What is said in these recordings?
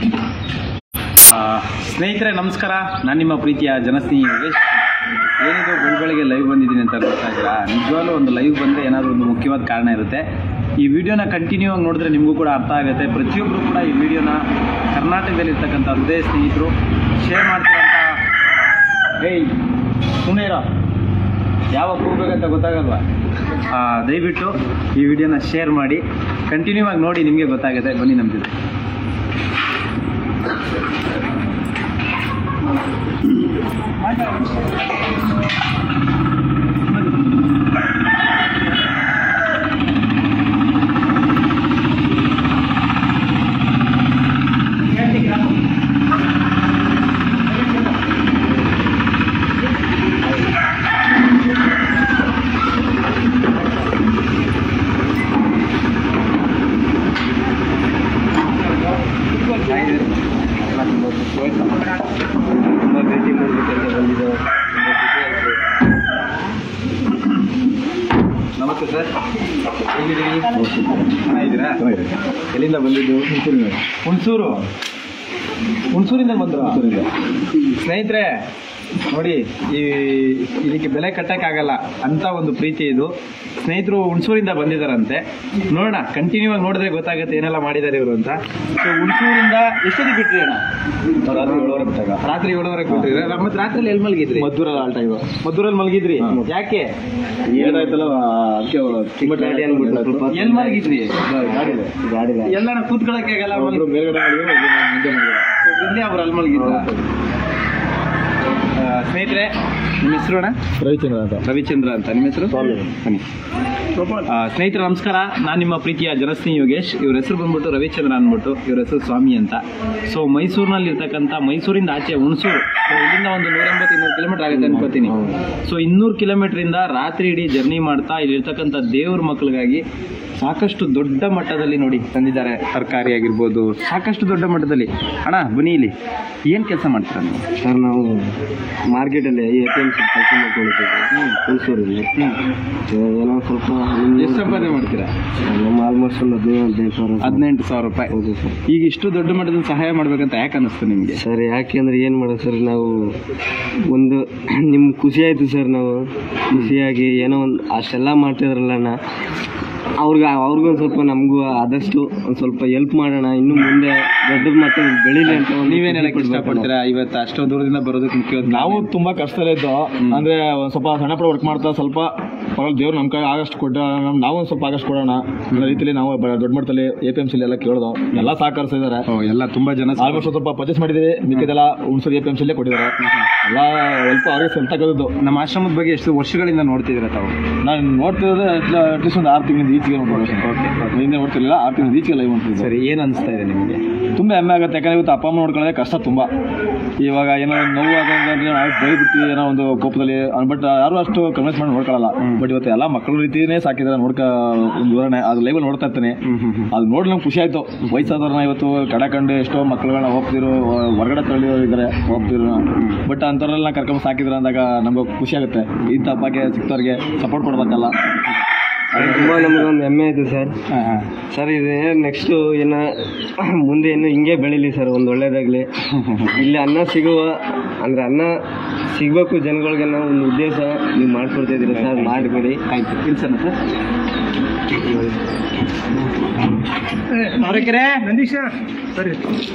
ಆ, ಸ್ನೇಹಿತರೆ ನಮಸ್ಕಾರ ನಾನು ನಿಮ್ಮ ಪ್ರೀತಿಯ ಜನಸ್ನೇಹಿ ಯೋಗೇಶ್ ಏನಿದು ಬೆಳಬೆಳಗ್ಗೆ ಲೈವ್ ಬಂದಿದ್ದೀನಿ ಅಂತ ಗೊತ್ತಾ ಇದ್ದೀರಾ ನಿಜವಾಗ್ಲೂ ಒಂದು ಲೈವ್ ಬಂದರೆ ಏನಾದರೂ ಒಂದು ಮುಖ್ಯವಾದ ಕಾರಣ ಇರುತ್ತೆ ಈ ವಿಡಿಯೋನ ಕಂಟಿನ್ಯೂ ಆಗಿ ನೋಡಿದ್ರೆ ನಿಮಗೂ ಕೂಡ ಅರ್ಥ ಆಗುತ್ತೆ ಪ್ರತಿಯೊಬ್ಬರು ಕೂಡ ಈ ವಿಡಿಯೋನ ಕರ್ನಾಟಕದಲ್ಲಿ ಇರ್ತಕ್ಕಂಥ ಹೃದಯ ಸ್ನೇಹಿತರು ಶೇರ್ ಮಾಡ್ತೀರಂತ ಏಯ್ ಸುಮ್ಮನೆ ಇರೋ ಯಾವಾಗ ಹೋಗ್ಬೇಕಂತ ಗೊತ್ತಾಗಲ್ವಾ ಆ, ದಯವಿಟ್ಟು ಈ ವಿಡಿಯೋನ ಶೇರ್ ಮಾಡಿ ಕಂಟಿನ್ಯೂ ಆಗಿ ನೋಡಿ ನಿಮಗೆ ಗೊತ್ತಾಗುತ್ತೆ ಬನ್ನಿ ನಮ್ಮ ಜೊತೆ ತುಂಬ ಭೇಟಿ ಮಾಡಬೇಕಂತ ಬಂದಿದ್ದು ತುಂಬ ಖುಷಿ ಆಯಿತು ನಮಸ್ತೆ ಸರ್ ಹೇಗಿದ್ದೀರಿ ಚೆನ್ನಾಗಿದ್ದೀರಾ ಎಲ್ಲಿಂದ ಬಂದಿದ್ದು ಹುಣಸೂರು ಹುಣಸೂರಿಂದ ಬಂದ್ರ ಸ್ನೇಹಿತರೆ ನೋಡಿ ಈ ಇದಕ್ಕೆ ಬೆಲೆ ಕಟ್ಟಕ್ಕಾಗಲ್ಲ ಅಂತ ಒಂದು ಪ್ರೀತಿ ಇದು ಸ್ನೇಹಿತರು ಹುಣಸೂರಿಂದ ಬಂದಿದ್ದಾರಂತೆ ನೋಡೋಣ ಕಂಟಿನ್ಯೂ ಆಗಿ ನೋಡಿದ್ರೆ ಗೊತ್ತಾಗುತ್ತೆ ಏನೆಲ್ಲ ಮಾಡಿದ್ದಾರೆ ಇವರು ಅಂತ ಸೊ ಹುಣಸೂರಿಂದ ಎಷ್ಟೊತ್ತಿಗೆ ಬಿಟ್ರಿ ಅಣ್ಣ ರಾತ್ರಿ ಏಳುವರೆ ಬಿಟ್ಟಾಗ ರಾತ್ರಿ ಏಳುವರೆಗೆ ಬಿಟ್ರಿ ಮತ್ತೆ ರಾತ್ರಿ ಎಲ್ಲಿ ಮಲಗಿದ್ರಿ ಮದ್ದೂರಲ್ಲಿ ಆಲ್ಟ ಇವ ಮದ್ದೂರಲ್ಲಿ ಮಲಗಿದ್ರಿ ಯಾಕೆ ಏನಾಯ್ತಲ್ಲ ಅದಕ್ಕೆ ತುಂಬ ಗಾಡಿ ಅಂದ್ಬಿಟ್ಟು ಎಲ್ಲಿ ಮಲಗಿದ್ರಿ ಗಾಡಿ ಗಾಡಿ ಎಲ್ಲಣ ಕೂತ್ಕೊಳ್ಳಕ್ಕೆ ಆಗಲ್ಲ ಒಬ್ರು ಮೇಲ್ಗಡೆ ಮಲಗಿದ್ರು, ಒಬ್ರು ಮುಂದೆ ಮಲಗಿದ್ರು. ಇಲ್ಲೇ ಅವ್ರು ಅಲ್ಲಿ ಮಲಗಿದ್ದ ಆ, ಸ್ನೇಹಿತರೆ ನಿಮ್ಮ ಹೆಸರು ಅಣ್ಣ ರವಿಚಂದ್ರ ಅಂತ ರವಿಚಂದ್ರ ಅಂತ ನಿಮ್ಮ ಹೆಸರು ಸ್ವಾಮಿ. ಬನ್ನಿ ಆ, ಸ್ನೇಹಿತರೆ ನಮಸ್ಕಾರ ನಾನು ನಿಮ್ಮ ಪ್ರೀತಿಯ ಜನಸ್ನೇಹಿ ಯೋಗೇಶ್ ಇವ್ರ ಹೆಸರು ಬಂದ್ಬಿಟ್ಟು ರವಿಚಂದ್ರ ಅಂದ್ಬಿಟ್ಟು ಇವ್ರ ಹೆಸರು ಸ್ವಾಮಿ ಅಂತ ಸೊ ಮೈಸೂರಿನಲ್ಲಿ ಇರ್ತಕ್ಕಂಥ ಮೈಸೂರಿಂದ ಆಚೆ ಹುಣಸೂರು ಸೊ ಇಲ್ಲಿಂದ ಒಂದು ನೂರ ಎಂಬತ್ತು ಇನ್ನೂರು ಕಿಲೋಮೀಟರ್ ಆಗುತ್ತೆ ಅನ್ಕೋತೀನಿ ಸೊ ಇನ್ನೂರು ಕಿಲೋಮೀಟರಿಂದ ರಾತ್ರಿ ಇಡೀ ಜರ್ನಿ ಮಾಡ್ತಾ ಇಲ್ಲಿರ್ತಕ್ಕಂಥ ದೇವ್ರ ಮಕ್ಕಳಿಗಾಗಿ ಸಾಕಷ್ಟು ದೊಡ್ಡ ಮಟ್ಟದಲ್ಲಿ ನೋಡಿ ತಂದಿದ್ದಾರೆ ತರಕಾರಿ ಆಗಿರ್ಬೋದು ಸಾಕಷ್ಟು ದೊಡ್ಡ ಮಟ್ಟದಲ್ಲಿ ಅಣ್ಣ ಬನ್ನಿ ಇಲ್ಲಿ ಏನು ಕೆಲಸ ಮಾಡ್ತೀರಾ ನೀವು ಸರ್ ನಾವು ಮಾರ್ಕೆಟಲ್ಲಿ ಎ ಪಿ ಎಮ್ ಸಿ ಕೆಲಸ ಮಾಡ್ಕೊಂಡಿದ್ದೀವಿ ಹುಣಸೂರಲ್ಲಿ ಏನೋ ಸ್ವಲ್ಪ ಎಷ್ಟು ಸಂಪಾದನೆ ಮಾಡ್ತೀರಾ ನಮ್ಮ ಆಲ್ಮೋಸ್ಟ್ ಒಂದು ಹದಿನೈದು ಸಾವಿರ ಹದಿನೆಂಟು ಸಾವಿರ ರೂಪಾಯಿ ಹೌದು ಸರ್ ಈಗ ಇಷ್ಟು ದೊಡ್ಡ ಮಟ್ಟದಲ್ಲಿ ಸಹಾಯ ಮಾಡ್ಬೇಕಂತ ಯಾಕೆ ಅನ್ನಿಸ್ತು ನಿಮಗೆ ಸರ್ ಯಾಕೆ ಅಂದ್ರೆ ಏನು ಮಾಡೋದು ಸರ್ ನಾವು ಒಂದು ನಿಮ್ಗೆ ಖುಷಿ ಆಯಿತು ಸರ್ ನಾವು ಖುಷಿಯಾಗಿ ಏನೋ ಒಂದು ಅಷ್ಟೆಲ್ಲ ಮಾಡ್ತಿದ್ರಲ್ಲ ಅಣ್ಣ ಅವ್ರಿಗೆ ಅವ್ರಿಗೊಂದು ಸ್ವಲ್ಪ ನಮಗೂ ಆದಷ್ಟು ಒಂದು ಸ್ವಲ್ಪ ಹೆಲ್ಪ್ ಮಾಡೋಣ ಇನ್ನು ಮುಂದೆ ದೊಡ್ಡ ಮಟ್ಟದಲ್ಲಿ ಬೆಳೀಲಿ ಅಂತ ಒಂದು ನೀವೇನ್ ಹೇಳಕ್ ಖುಷಿ ಪಡ್ಬೇಕು ಇಷ್ಟಪಡ್ತೀರಾ ಇವತ್ತು ಅಷ್ಟೋ ದೂರದಿಂದ ಬರೋದಕ್ಕೆ ಮುಖ್ಯವಾದ ನಾವು ತುಂಬಾ ಕಷ್ಟದಲ್ಲೇ ಇದ್ದೋ ಅಂದ್ರೆ ಒಂದ್ ಸ್ವಲ್ಪ ಸಣ್ಣ ಪುಟ್ಟ ವರ್ಕ್ ಮಾಡ್ತಾ ಸ್ವಲ್ಪ ಪರವಾಗಿಲ್ಲ ದೇವ್ರು ನಮ್ಮ ಕೈ ಆಗಷ್ಟು ಕೊಟ್ಟ ನಮ್ ನಾವು ಒಂದು ಸ್ವಲ್ಪ ಆಗಷ್ಟು ಕೊಡೋಣ ಅನ್ನೋ ರೀತಿಲಿ ನಾವು ಬ- ದೊಡ್ಡ ಮಟ್ಟದಲ್ಲಿ ಎ ಪಿ ಎಂ ಸಿ ಎಲ್ಲ ಕೇಳ್ದೋ ಎಲ್ಲ ಸಹಕರಿಸಿದ್ದಾರೆ ಓ, ಎಲ್ಲ ತುಂಬಾ ಜನ ಸ- ಆಲ್ಮೋಸ್ಟ್ ಸ್ವಲ್ಪ ಪರ್ಚೇಸ್ ಮಾಡಿದ್ದೀವಿ ಮಿಕ್ಕಿದೆಲ್ಲ ಹುಣಸೂರು ಎ ಪಿ ಎಂ ಸಿಲೇ ಕೊಟ್ಟಿದ್ದಾರೆ ಎಲ್ಲ ಸ್ವಲ್ಪ ಅವ್ರಿಗೆ ಸ್ವಂತ ಕಲಿದ್ದು ನಮ್ಮ ಆಶ್ರಮದ ಬಗ್ಗೆ ಎಷ್ಟು ವರ್ಷಗಳಿಂದ ನೋಡ್ತಿದ್ದೀರಾ ತಾವು ನಾನು ನೋಡ್ತಿರೋದು ಅಟ್ಲೀಸ್ಟ್ ಒಂದು ಆರು ತಿಂಗಳಿಂದ ಈಚೆಗೆ ನೋಡ್ಬೋದು ಹಿಂದೆ ನೋಡ್ತಿರ್ಲಿಲ್ಲ ಆರು ತಿಂಗಳಿಂದ ಈಚೆಗೆ ಲೈವ್ ಮಾಡ್ತಿದ್ದೆ ಸರಿ ಏನ್ ಅನಿಸ್ತಾ ಇದೆ ನಿಮಗೆ ತುಂಬ ಹೆಮ್ಮೆ ಆಗುತ್ತೆ ಯಾಕಂದ್ರೆ ಇವತ್ತು ಅಪ್ಪ ಅಮ್ಮ ನೋಡ್ಕೊಳ್ಳೋದೇ ಕಷ್ಟ ತುಂಬ ಇವಾಗ ಏನೋ ಒಂದು ನೋವು ಆಗೋದಂದ್ರೆ ನಾವು ಬೈಬಿಡ್ತೀವಿ ಏನೋ ಒಂದು ಕೋಪದಲ್ಲಿ ಬಟ್ ಯಾರು ಅಷ್ಟು ಕನ್ವಿನ್ಸ್ ಮಾಡಿ ನೋಡ್ಕೊಳ್ಳಲ್ಲ ಬಟ್ ಇವತ್ತು ಎಲ್ಲ ಮಕ್ಕಳ ರೀತಿನೇ ಸಾಕಿದ್ದಾರೆ ನೋಡ್ಕ ಒಂದು ವಿವರಣೆ ಅದು ಲೈವಲ್ಲಿ ನೋಡ್ತಾ ಇರ್ತಾನೆ ಅದು ನೋಡಿ ನಮ್ಗೆ ಖುಷಿ ಆಯ್ತು ವಯಸ್ಸಾದವ್ರನ್ನ ಇವತ್ತು ಕಡೆ ಕಂಡು ಎಷ್ಟೋ ಮಕ್ಕಳುಗಳನ್ನ ಹೋಗ್ತಿರೋ ಹೊರಗಡೆ ತಳ್ಳಿರೋ ಇದ್ದಾರೆ ಹೋಗ್ತಿರೋ ಬಟ್ ಅಂಥವ್ರೆಲ್ಲ ಕರ್ಕೊಂಡು ಸಾಕಿದ್ರೆ ಅಂದಾಗ ನಮ್ಗೆ ಖುಷಿ ಆಗುತ್ತೆ ಇಂಥ ಹಬ್ಬಕ್ಕೆ ಸಿಕ್ತವ್ರಿಗೆ ಸಪೋರ್ಟ್ ಕೊಡ್ಬೇಕಲ್ಲ ತುಂಬ ನಮ್ಗೆ ಒಂದು ಹೆಮ್ಮೆ ಆಯಿತು ಸರ್ ಸರ್ ಇದು ನೆಕ್ಸ್ಟು ಇನ್ನು ಮುಂದೆ ಇನ್ನು ಹಿಂಗೆ ಬೆಳೀಲಿ ಸರ್ ಒಂದು ಒಳ್ಳೇದಾಗಲಿ ಇಲ್ಲಿ ಅನ್ನ ಸಿಗುವ ಅಂದರೆ ಅನ್ನ ಸಿಗಬೇಕು ಜನಗಳಿಗೆ ಅನ್ನೋ ಒಂದು ಉದ್ದೇಶ ನೀವು ಮಾಡ್ಕೊಡ್ತಾ ಇದ್ದೀರಾ ಸರ್ ಮಾಡಿಬಿಡಿ ಆಯ್ತು ಇಲ್ಸನ ಸರ್ ಅವರಕೆರೆ ನಂದೀಶ ಸರಿ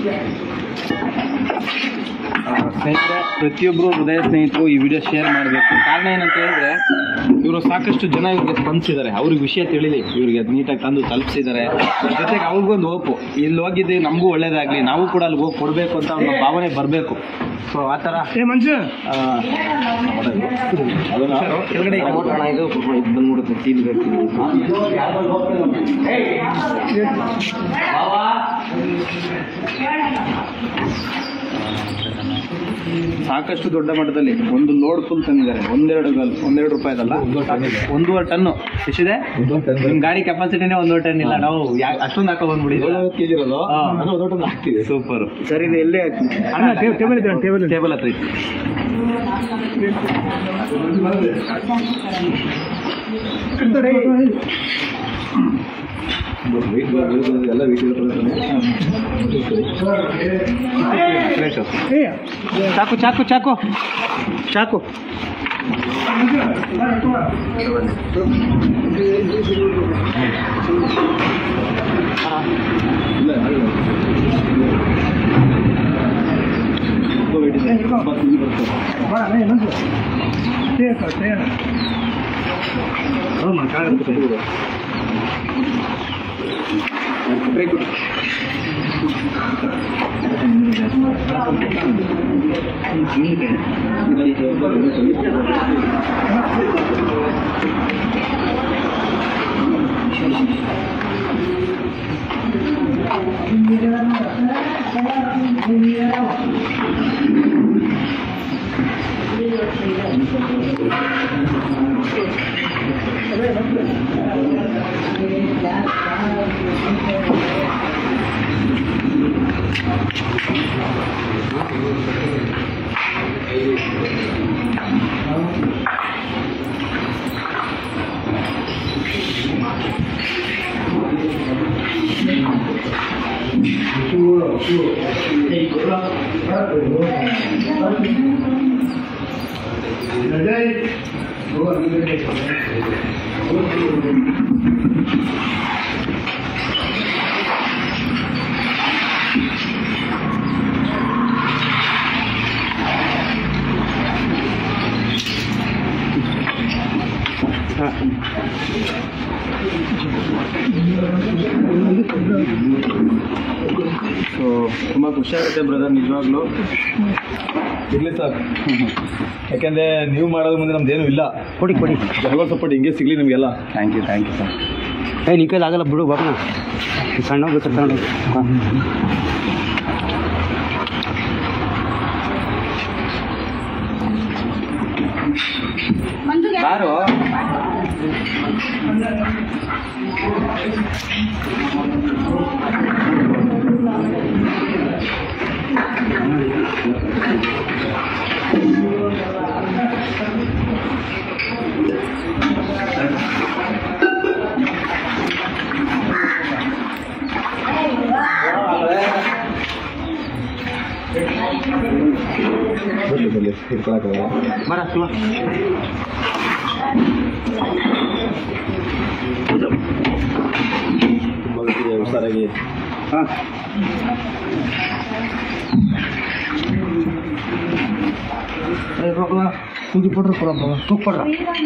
ಸ್ನೇಹಿತರೆ ಪ್ರತಿಯೊಬ್ಬರು ಹೃದಯ ಸ್ನೇಹಿತರು ಈ ವಿಡಿಯೋ ಶೇರ್ ಮಾಡಬೇಕು ಕಾರಣ ಏನಂತ ಹೇಳಿದ್ರೆ ಇವರು ಸಾಕಷ್ಟು ಜನ ಇವ್ರಿಗೆ ಸ್ಪಂದಿಸಿದ್ದಾರೆ ಅವ್ರಿಗೆ ವಿಷಯ ತಿಳಿಲಿ ಇವ್ರಿಗೆ ನೀಟಾಗಿ ತಂದು ತಲುಪಿಸಿದ್ದಾರೆ ಜೊತೆಗೆ ಅವ್ರಿಗೊಂದು ಹೋಪು ಇಲ್ಲಿ ಹೋಗಿದ್ದು ನಮಗೂ ಒಳ್ಳೇದಾಗಲಿ ನಾವು ಕೂಡ ಅಲ್ಲಿ ಹೋಗಿ ಕೊಡಬೇಕು ಅಂತ ಒಂದು ಭಾವನೆ ಬರಬೇಕು ಸೊ ಆ ಥರ ಆ, ಕೆಳಗಡೆ ಹಣ ಇದು ಇದು ಬಂದ್ಬಿಡುತ್ತೆ ಟೀಮ್ ಸಾಕಷ್ಟು ದೊಡ್ಡ ಮಟ್ಟದಲ್ಲಿ ಒಂದು ಲೋಡ್ ಫುಲ್ ತಂದಿದ್ದಾರೆ ಒಂದೆರಡು ಗಲ್ ಒಂದೆರಡು ರೂಪಾಯಿದಲ್ಲ ಒಂದೂವರೆ ಟನ್ನು ಎಷ್ಟಿದೆ ನಿಮ್ ಗಾಡಿ ಕೆಪಾಸಿಟಿನೇ ಒಂದೂವರೆ ಟನ್ ಇಲ್ಲ ನಾವು ಯಾ- ಅಷ್ಟೊಂದು ಹಾಕೋ ಬಂದ್ಬಿಡಿದ್ವಿ ಕೆ ಜಿ ಇರೋದು ಹಾ. ಅದು ಒಂದು ದೊಡ್ಡ ಹಾಕ್ತೀವಿ ಸೂಪರ್ ಸರ್ ಇದು ಎಲ್ಲೇ ಹಾಕಿ ಟೇಬಲ್ ಟೇಬಲ್ ಟೇಬಲ್ ಹತ್ರ ಇತ್ತು ಎಲ್ಲ ವೀಕ್ ಚಾಕು ಚಾಕು ಚಾಕು ಚಾಕು ಸೊ ತುಂಬ ಖುಷಿಯಾಗುತ್ತೆ ಬ್ರದರ್ ನಿಜವಾಗ್ಲೂ ಇರಲಿ ಸರ್ ಯಾಕೆಂದರೆ ನೀವು ಮಾಡೋದ್ರ ಮುಂದೆ ನಮ್ದೇನು ಇಲ್ಲ ಕೊಡಿ ಕೊಡಿ ಜನಗಳ ಸಪೋರ್ಟ್ ಹಿಂಗೆ ಸಿಗಲಿ ನಿಮಗೆಲ್ಲ thank you thank you sir ಏ ನಿನ್ ಕೈಲಿ ಆಗಲ್ಲ ಬಿಡು ಬಾಬನ ಸಣ್ಣ ಬೇಕಾದ್ರೆ ತಗೊಂಡು ಹಾಂ ಬಾರು ಇಟ್ಕೊಳಕ್ಕಾಗಲ್ಲ ಬರ ಶಿವ ತುಂಬ ಹುಷಾರಾಗಿ ಹಾಂ ತೂಗಿ ಕೊಡ್ರಿ ಕೊಡಪ್ಪ ತೂಗ್ ಕೊಡ್ರ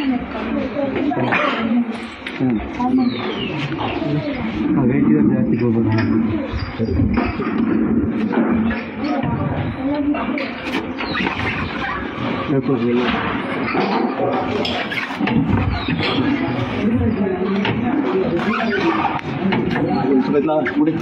ವೇಟ್ ಇದೆ ಜಾಸ್ತಿ ಹೋಗ್ಬೋದು ಮುಡಿ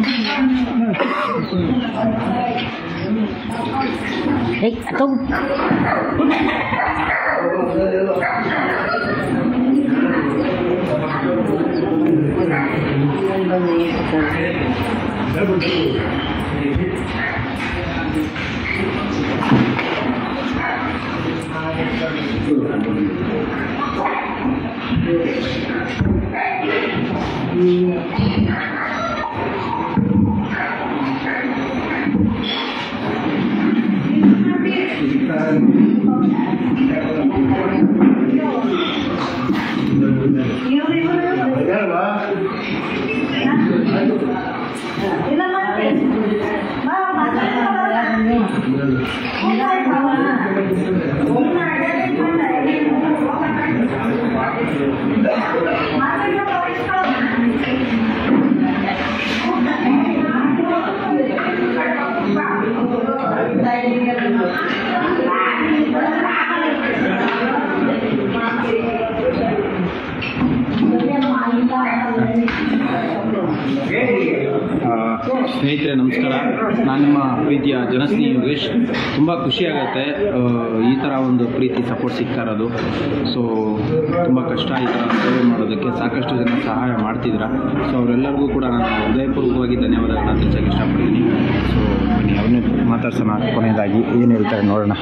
ಆ, ಸ್ನೇಹಿತರೆ ನಮಸ್ಕಾರ ನಾನು ನಿಮ್ಮ ಪ್ರೀತಿಯ ಜನಸ್ನೇಹಿ ಯೋಗೇಶ್ ತುಂಬ ಖುಷಿಯಾಗತ್ತೆ ಆ, ಈ ಥರ ಒಂದು ಪ್ರೀತಿ ಸಪೋರ್ಟ್ ಸಿಗ್ತಾ ಇರೋದು ಸೊ ತುಂಬ ಕಷ್ಟ ಈ ಥರ ಸೇವೆ ಮಾಡೋದಕ್ಕೆ ಸಾಕಷ್ಟು ಜನ ಸಹಾಯ ಮಾಡ್ತಿದ್ರ ಸೊ ಅವರೆಲ್ಲರಿಗೂ ಕೂಡ ನಾನು ಹೃದಯಪೂರ್ವಕವಾಗಿ ಧನ್ಯವಾದಗಳನ್ನ ತಿಳಿಸೋಕೆ ಇಷ್ಟಪಡ್ತೀನಿ ಸೊ ಬನ್ನಿ ಅವ್ರನ್ನೇ ಮಾತಾಡ್ಸೋಣ ಕೊನೆಯದಾಗಿ ಏನು ಹೇಳ್ತಾರೆ ನೋಡೋಣ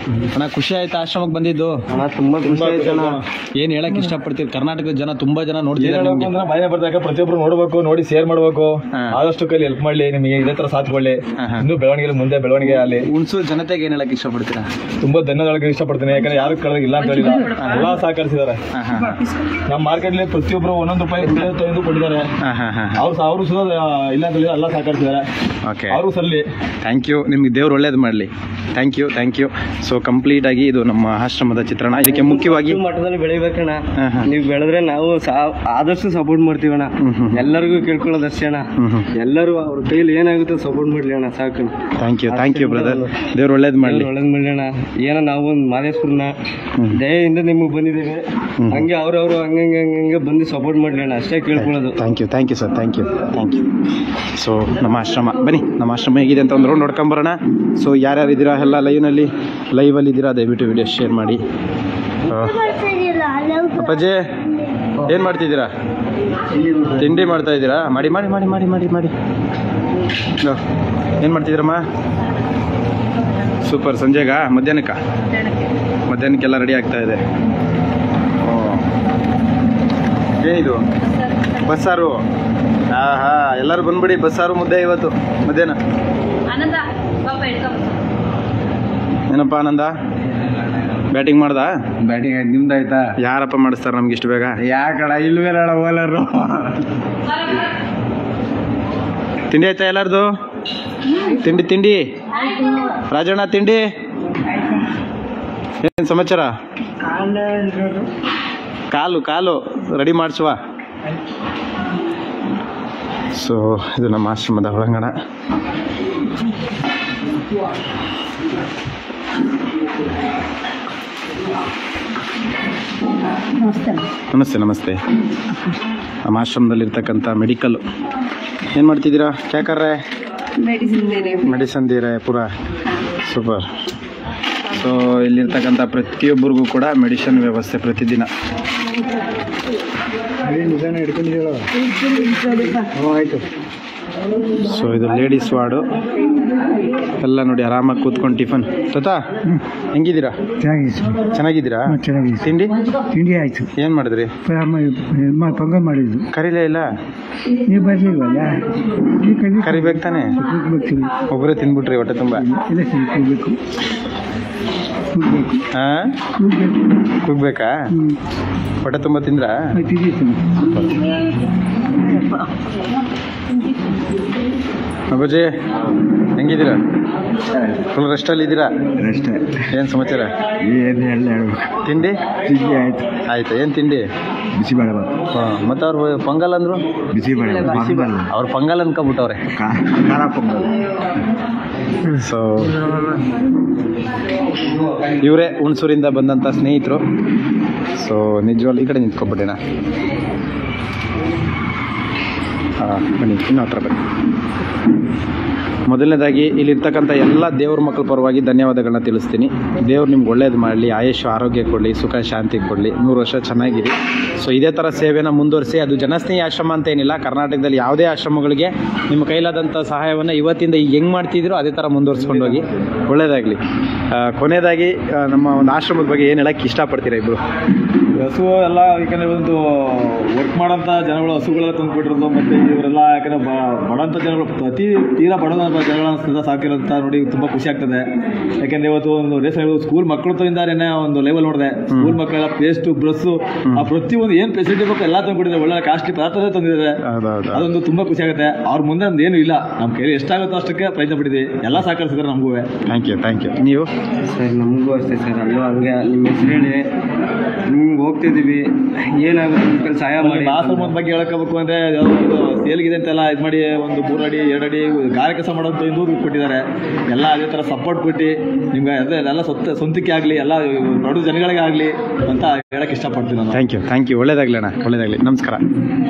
ಅಣ್ಣ ಖುಷಿ ಆಯ್ತಾ ಆಶ್ರಮಕ್ಕೆ ಬಂದಿದ್ದು ಅಣ್ಣ ತುಂಬಾ ಖುಷಿ ಆಯ್ತು ಅಣ್ಣ ಏನ್ ಹೇಳಕ್ ಇಷ್ಟಪಡ್ತೀರಿ ಕರ್ನಾಟಕದ ಜನ ತುಂಬಾ ಜನ ನೋಡ್ತಿದ್ದಾರೆ ಹೇಳ್ಬೇಕು ನಿಮ್ಗೆ ಅಂದ್ರೆ ಭಯ ಬರ್ದಾಗ ಪ್ರತಿಯೊಬ್ರು ನೋಡ್ಬೇಕು ನೋಡಿ ಶೇರ್ ಮಾಡ್ಬೇಕು ಹಾ. ಆದಷ್ಟು ಕೈಲಿ ಹೆಲ್ಪ್ ಮಾಡ್ಲಿ ನಿಮಗೆ ಇದೇ ತರ ಸಾಥ್ ಕೊಡ್ಲಿ ಹಾ, ಹಾ. ಇನ್ನೂ ಬೆಳವಣಿಗೆ ಮುಂದೆ ಬೆಳವಣಿಗೆ ಅಲ್ಲಿ ಹುಣಸೂರು ಜನತೆಗೆ ಏನ್ ಹೇಳಕ್ ಇಷ್ಟಪಡ್ತೀರಾ ತುಂಬಾ ಧನ್ಯವಾದಗಳಿಗೆ ಇಷ್ಟಪಡ್ತೀನಿ ಯಾಕಂದ್ರೆ ಯಾರು ಕಳೆದ ಇಲ್ಲ ಅಂತ ಹೇಳಿಲ್ಲ ಎಲ್ಲಾ ಸಹಕರಿಸಿದ್ದಾರೆ ಹಾ, ಹಾ, ಹಾ. ನಮ್ಮ ಮಾರ್ಕೆಟ್ಲಿ ಪ್ರತಿಯೊಬ್ರು ಒಂದೊಂದು ರೂಪಾಯಿ ಬೆಲೆ ತಂದು ಕೊಟ್ಟಿದ್ದಾರೆ ಹಾ, ಹಾ, ಹಾ. ಅವ್ರು ಅವರು ಸುಧಾ ಇಲ್ಲ ಅಂತ ಹೇಳಿಲ್ಲ ಎಲ್ಲ ಸಹಕರಿಸಿದ್ದಾರೆ ಓಕೆ ಅವರು ಸಲ್ಲಿ ಥ್ಯಾಂಕ್ ಯು ನಿಮ್ಗೆ ದೇವ್ರು ಒಳ್ಳೇದು ಮಾಡಲಿ thank you thank you so complete ಆಗಿ ಇದು ನಮ್ಮ ಆಶ್ರಮದ ಚಿತ್ರಣ ಇದಕ್ಕೆ ಮುಖ್ಯವಾಗಿ ಈ ಮಟ್ಟದಲ್ಲಿ ಬೆಳಿಬೇಕಣ್ಣ ಹಾ, ಹಾ. ನೀವು ಬೆಳೆದ್ರೆ ನಾವು ಸಾ- ಆದಷ್ಟು ಸಪೋರ್ಟ್ ಮಾಡ್ತೀವಣ್ಣ ಹ್ಮ್, ಹ್ಮ್. ಎಲ್ಲರಿಗೂ ಕೇಳ್ಕೊಳ್ಳೋದು ಅಷ್ಟೇ ಅಣ್ಣ ಹ್ಮ್ ಹ್ಮ್ ಎಲ್ಲರೂ ಅವ್ರ ಕೈಲಿ ಏನಾಗುತ್ತೋ ಸಪೋರ್ಟ್ ಮಾಡ್ಲಿ ಅಣ್ಣ ಸಾಕು thank you thank you brother ದೇವ್ರು ಒಳ್ಳೇದು ಮಾಡಲಿ ಒಳ್ಳೇದ್ ಮಾಡ್ಲಿ ಅಣ್ಣ ಏನೋ ನಾವು ಒಂದು ಮಾದೇಶ್ವರನ ಹ್ಮ್. ದಯೆಯಿಂದ ನಿಮಗೆ ಬಂದಿದ್ದೇವೆ ಹ್ಮ್. ಹಂಗೆ ಅವ್ರವ್ರು ಹಂಗಂಗೆ ಹಂಗಂಗೆ ಬಂದು ಸಪೋರ್ಟ್ ಮಾಡ್ಲಿ ಅಣ್ಣ ಅಷ್ಟೇ ಕೇಳ್ಕೊಳ್ಳೋದು thank you thank you sir thank you thank you so ನಮ್ಮ ಆಶ್ರಮ ಬನ್ನಿ ನಮ್ಮ ಆಶ್ರಮ ಹೇಗಿದೆ ಅಂತ ಒಂದು ರೌಂಡ್ ನೋಡ್ಕೊಂಬರೋಣ ಸೊ ಯಾರ್ಯಾರು ಇದ್ದೀರಾ ಎಲ್ಲ ಲೈವ್ನಲ್ಲಿ ಲೈವಲ್ಲಿ ಇದ್ದೀರಾ ದಯವಿಟ್ಟು ವಿಡಿಯೋ ಶೇರ್ ಮಾಡಿ ಆ, ಅಪ್ಪಾಜಿ ಏನು ಮಾಡ್ತಿದ್ದೀರಾ ತಿಂಡಿ ಮಾಡ್ತಾ ಇದ್ದೀರಾ ಮಾಡಿ ಮಾಡಿ ಮಾಡಿ ಮಾಡಿ ಮಾಡಿ ಮಾಡಿ ಏನು ಮಾಡ್ತಿದ್ದೀರಮ್ಮ ಸೂಪರ್ ಸಂಜೆಗ ಮಧ್ಯಾಹ್ನಕ್ಕ ಮಧ್ಯಾಹ್ನಕ್ಕೆಲ್ಲ ರೆಡಿ ಆಗ್ತಾ ಇದೆ ಓ ಏನಿದು ಬಸ್ಸಾರು ಹಾ ಹಾ ಎಲ್ಲರೂ ಬಂದ್ಬಿಡಿ ಬಸ್ಸಾರು ಮುದ್ದೆ ಇವತ್ತು ಮಧ್ಯಾಹ್ನ ಆನಂದ ಪಾಪ ಹಿಡ್ಕೊಂಬ ಏನಪ್ಪ ಆನಂದ ಬ್ಯಾಟಿಂಗ್ ಮಾಡ್ದ ಬ್ಯಾಟಿಂಗ್ ನಿಮ್ದಾಯ್ತಾ ಯಾರಪ್ಪ ಮಾಡಿಸ್ತಾರೆ ನಮ್ಗೆ ಇಷ್ಟು ಬೇಗ ಯಾಕಡ ಇಲ್ವೇನಣ್ಣ ಓಲರು ತಿಂಡಿ ಆಯ್ತಾ ಎಲ್ಲಾರ್ದು ತಿಂಡಿ ತಿಂಡಿ ರಾಜಣ್ಣ ತಿಂಡಿ ಏನು ಸಮಾಚಾರ ಕಾಲು ಕಾಲು ರೆಡಿ ಮಾಡಿಸುವ ಸೊ ಇದು ನಮ್ಮ ಆಶ್ರಮದ ಒಳಾಂಗಣ ನಮಸ್ತೆ ನಮಸ್ತೆ ನಮ್ಮ ಆಶ್ರಮದಲ್ಲಿರ್ತಕ್ಕಂಥ ಮೆಡಿಕಲ್ ಏನು ಮಾಡ್ತಿದ್ದೀರಾ ಕ್ಯಾಕರ್ರೆ ಮೆಡಿಸಿನ್ ಬೇರೆ ಮೆಡಿಸನ್ ದೀರೆ ಪೂರ ಸೂಪರ್ ಸೊ ಇಲ್ಲಿರ್ತಕ್ಕಂಥ ಪ್ರತಿಯೊಬ್ಬರಿಗೂ ಕೂಡ ಮೆಡಿಸಿನ್ ವ್ಯವಸ್ಥೆ ಪ್ರತಿದಿನ ಆಯ್ತು ಸೊ ಇದು ಲೇಡೀಸ್ ವಾರ್ಡು ಎಲ್ಲ ನೋಡಿ ಆರಾಮಾಗಿ ಕೂತ್ಕೊಂಡು ಟಿಫನ್ ತಾತ ಹೆಂಗಿದ್ದೀರಾ ಚೆನ್ನಾಗಿದ್ದೀರಾ ಚೆನ್ನಾಗಿದೆ ತಿಂಡಿ ತಿಂಡಿ ಆಯಿತು ಏನು ಮಾಡಿದ್ರಿ ಪೊಂಗಲ್ ಮಾಡಿದ್ದು ಕರೀಲೇ ಇಲ್ಲ ನೀವು ಬರ್ಲಿಲ್ವಲ್ಲ ನೀವು ಕರಿ ಕರಿಬೇಕು ತಾನೆ ಕೂಗ್ಬೇಕು ಒಬ್ಬರೇ ತಿಂದ್ಬಿಟ್ರಿ ಹೊಟ್ಟೆ ತುಂಬ ಇಲ್ಲ ಸರಿ ಕೂಗ್ಬೇಕು ಕೂಗ್ಬೇಕು ಹಾಂ ಕೂಗ್ಬೇಕು ಕುಗ್ಬೇಕಾ ಹ್ಞೂ ಹೊಟ್ಟೆ ತುಂಬ ತಿಂದ್ರಾ ತಿಂದಿತ್ತು ಅಬ್ಬಾಜಿ ಹೆಂಗಿದ್ದೀರಾ ಫುಲ್ ರೆಸ್ಟಲ್ಲಿ ಇದ್ದೀರಾ ಅಷ್ಟೇ ಏನು ಸಮಾಚಾರ ಏನು ಎಲ್ಲ ಹೇಳ್ಬೇಕು ತಿಂಡಿ ತಿಂಡಿ ಆಯಿತು ಆಯ್ತಾ ಏನು ತಿಂಡಿ ಬಿಸಿ ಬೇಡ ಹಾಂ ಮತ್ತು ಅವ್ರು ಪೊಂಗಲ್ ಅಂದರು ಬಿಸಿ ಬೇಡ ಪೊಂಗಲ್ ಅವ್ರು ಪೊಂಗಲ್ ಅನ್ಕೊಬಿಟ್ಟವ್ರೆ ಖಾರ ಪೊಂಗಲ್ ಸೊ ಇವರೇ ಹುಣಸೂರಿಂದ ಬಂದಂಥ ಸ್ನೇಹಿತರು ಸೊ ನಿಜವಾಗ್ಲೂ ಈ ಕಡೆ ನಿಂತ್ಕೊಬಿಟ್ಟೇನ ಹಾಂ ಬನ್ನಿ ಇನ್ನೂ ಹತ್ರ ಬನ್ನಿ ಮೊದಲನೇದಾಗಿ ಇಲ್ಲಿರ್ತಕ್ಕಂಥ ಎಲ್ಲ ದೇವ್ರ ಮಕ್ಕಳ ಪರವಾಗಿ ಧನ್ಯವಾದಗಳನ್ನ ತಿಳಿಸ್ತೀನಿ ದೇವ್ರು ನಿಮ್ಗೆ ಒಳ್ಳೇದು ಮಾಡಲಿ ಆಯುಷ್ ಆರೋಗ್ಯ ಕೊಡಲಿ ಸುಖ ಶಾಂತಿ ಕೊಡಲಿ ನೂರು ವರ್ಷ ಚೆನ್ನಾಗಿರಿ ಸೊ ಇದೇ ಥರ ಸೇವೆನ ಮುಂದುವರಿಸಿ ಅದು ಜನಸ್ನೇಹಿ ಆಶ್ರಮ ಅಂತ ಏನಿಲ್ಲ ಕರ್ನಾಟಕದಲ್ಲಿ ಯಾವುದೇ ಆಶ್ರಮಗಳಿಗೆ ನಿಮ್ಮ ಕೈಲಾದಂಥ ಸಹಾಯವನ್ನು ಇವತ್ತಿಂದ ಈಗ ಹೆಂಗೆ ಮಾಡ್ತಿದ್ದೀರೋ ಅದೇ ಥರ ಮುಂದುವರ್ಸ್ಕೊಂಡು ಹೋಗಿ ಒಳ್ಳೆಯದಾಗಲಿ ಕೊನೆಯದಾಗಿ ಆ, ನಮ್ಮ ಒಂದು ಆಶ್ರಮದ ಬಗ್ಗೆ ಏನು ಹೇಳಕ್ಕೆ ಇಷ್ಟಪಡ್ತೀರಾ ಇಬ್ಬರು ಹಸು ಎಲ್ಲ ಯಾಕಂದ್ರೆ ಒಂದು ವರ್ಕ್ ಮಾಡೋಂಥ ಜನಗಳು ಹಸುಗಳೆಲ್ಲ ತಂದ್ಬಿಟ್ಟಿರೋದು ಮತ್ತೆ ಇವರೆಲ್ಲ ಯಾಕಂದ್ರೆ ಬ- ಬಡಂತ ಜನಗಳು ಅತಿ ತೀರಾ ಬಡ ಜನಗಳನ್ನ ಸದಾ ಸಾಕಿರೋಂಥ ನೋಡಿ ತುಂಬಾ ಖುಷಿ ಆಗ್ತದೆ ಯಾಕಂದ್ರೆ ಇವತ್ತು ಒಂದು ರೇಷನ್ ಸ್ಕೂಲ್ ಮಕ್ಕಳು ಒಂದು ಲೆವೆಲ್ ನೋಡಿದೆ ಸ್ಕೂಲ್ ಮಕ್ಕಳೆಲ್ಲ ಪೇಸ್ಟ್ ಬ್ರಸ್ಸು ಆ ಪ್ರತಿಯೊಂದು ಏನು ಫೆಸಿಲಿಟಿ ಬೇಕು ಎಲ್ಲ ತಂದ್ಬಿಟ್ಟಿದ್ದಾರೆ ಒಳ್ಳೆ ಕಾಸ್ಟ್ಲಿ ಪದಾರ್ಥ ತಂದಿದ್ದಾರೆ ಹೌದೌದು ಅದೊಂದು ತುಂಬಾ ಖುಷಿ ಆಗುತ್ತೆ ಅವ್ರ ಮುಂದೆ ನಮ್ದು ಏನು ಇಲ್ಲ ನಮ್ಮ ಕೈಲಿ ಎಷ್ಟಾಗುತ್ತೋ ಅಷ್ಟಕ್ಕೆ ಪ್ರಯತ್ನ ಪಟ್ಟಿದ್ವಿ ಎಲ್ಲ ಸಹಕರಿಸಿದ್ರೆ ನಮಗೂ ಥ್ಯಾಂಕ್ ಯು ಥ್ಯಾಂಕ್ ಯು ನೀವು ಸರ್ ನಮಗೂ ಅಷ್ಟೇ ಸರ್ ಅಲ್ಲೂ ಹಂಗೆ ನಿಮ್ಮ ಹೆಸರು ಹೇಳಿ ನಿಮ್ಗೆ ಹೋಗ್ತಿದ್ದೀವಿ ಏನಾಗುತ್ತೆ ನಿಮ್ಮ ಕೈಲಿ ಸಹಾಯ ಮಾಡಿ ಆಶ್ರಮದ ಬಗ್ಗೆ ಹೇಳ್ಕೋಬೇಕು ಅಂದ್ರೆ ಯಾವುದೋ ಒಂದು ಸೇಲ್ಗಿದೆ ಅಂತೆಲ್ಲ ಇದು ಮಾಡಿ ಒಂದು ಮೂರು ಅಡಿ ಎರಡು ಅಡಿ ಗಾರೆ ಕೆಲಸ ಮಾಡೋಂಥ ಇನ್ನೂ ಕೊಟ್ಟಿದ್ದಾರೆ ಎಲ್ಲ ಅದೇ ಥರ ಸಪೋರ್ಟ್ ಕೊಟ್ಟು ನಿಮ್ಗೆ ಅದೇ ಎಲ್ಲ ಸ್ವಂತ ಸ್ವಂತಕ್ಕೆ ಆಗಲಿ ಎಲ್ಲ ಬಡ ಜನಗಳಿಗೆ ಆಗಲಿ ಅಂತ ಹೇಳಕ್ಕೆ ಇಷ್ಟಪಡ್ತೀನಿ ನಾನು ಥ್ಯಾಂಕ್ ಯು ಥ್ಯಾಂಕ್ ಯು ಒಳ್ಳೇದಾಗಲಿ ಅಣ್ಣ ಒಳ್ಳೇದಾಗಲಿ ನಮಸ್ಕಾರ